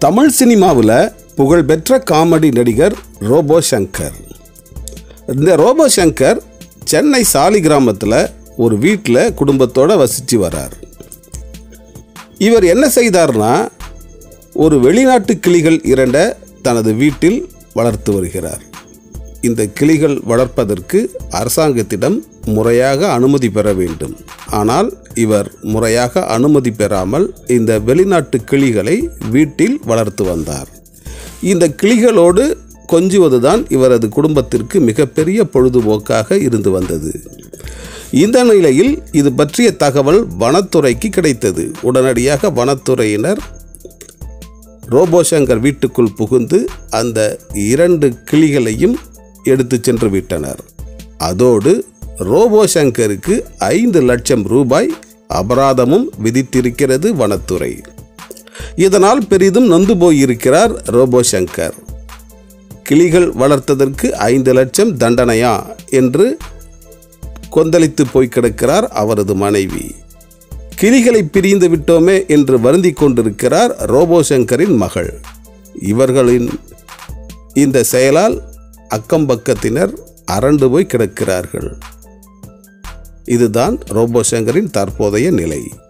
தமிழ் சினிமாவில் புகழ்பெற்ற காமெடி நடிகர் ரோபோ சங்கர் இந்த ரோபோ சங்கர் சென்னை சாலி கிராமத்தில் ஒரு வீட்டில் குடும்பத்தோடு வசித்து வரார் இவர் என்ன செய்தார்னா ஒரு வெளிநாட்டு கிளிகள் இரண்ட தனது வீட்டில் வளர்த்து வருகிறார் இந்த கிளிகள் வளர்ப்பதற்கு அரசாங்கத்திடம் முறையாக அனுமதி பெற வேண்டும் ஆனால் இவர் முறையாக அனுமதி பெறாமல் இந்த வெளிநாட்டு கிளிகளை வீட்டில் வளர்த்து வந்தார் இந்த கிளிகளோடு கொஞ்சுவதுதான் இவரது குடும்பத்திற்கு மிகப்பெரிய பொழுதுபோக்காக இருந்து வந்தது இந்த நிலையில் இது பற்றிய தகவல் வனத்துறைக்கு கிடைத்தது உடனடியாக வனத்துறையினர் ரோபோசங்கர் வீட்டுக்குள் புகுந்து அந்த இரண்டு கிளிகளையும் எடுத்து சென்று விட்டனர் அதோடு ரோபோசங்கருக்கு ஐந்து லட்சம் ரூபாய் அபராதமும் விதித்திருக்கிறது வனத்துறை இதனால் பெரிதும் நொந்து போயிருக்கிறார் ரோபோசங்கர் கிளிகள் வளர்த்ததற்கு ஐந்து லட்சம் தண்டனையா என்று கொந்தளித்து போய் கிடக்கிறார் அவரது மனைவி கிளிகளை பிரிந்து விட்டோமே என்று வருந்தி கொண்டிருக்கிறார் ரோபோசங்கரின் மகள் இவர்களின் இந்த செயலால் அக்கம்பக்கத்தினர் அரண்டு போய் கிடக்கிறார்கள் இதுதான் ரோபோசங்கரின் தற்போதைய நிலை